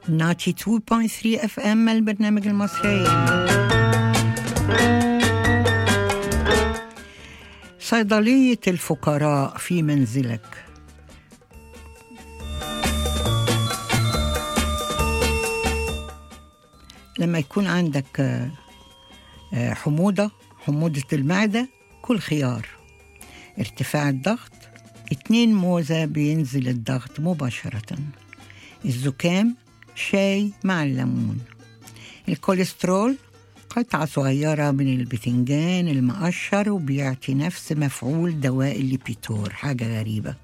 92.3 اف ام البرنامج المصري صيدلية الفقراء في منزلك لما يكون عندك آه، آه، حموضة حموضة المعدة كل خيار ارتفاع الضغط اتنين موزة بينزل الضغط مباشرة الزكام شاي مع الليمون الكوليسترول قطعة صغيرة من البتنجان المقشر وبيعطي نفس مفعول دواء الليبيتور حاجة غريبة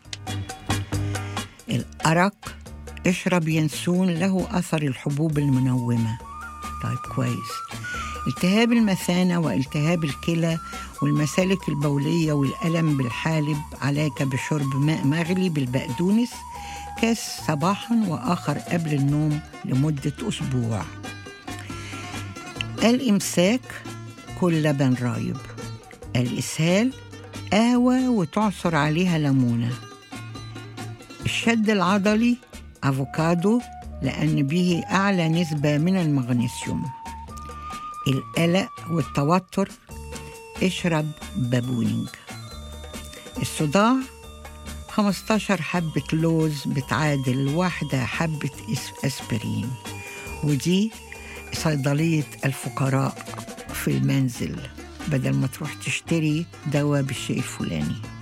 الأرق اشرب ينسون له أثر الحبوب المنومة طيب كويس التهاب المثانة والتهاب الكلى والمسالك البولية والألم بالحالب عليك بشرب ماء مغلي بالبقدونس كاس صباحا وآخر قبل النوم لمدة أسبوع الإمساك كل لبن رايب الإسهال قهوة وتعصر عليها ليمونة الشد العضلي أفوكادو لأن به أعلى نسبة من المغنيسيوم القلق والتوتر اشرب بابونج الصداع 15 حبة لوز بتعادل واحدة حبة إس- أسبرين ودي صيدلية الفقراء في المنزل بدل ما تروح تشتري دواء بالشيء الفلاني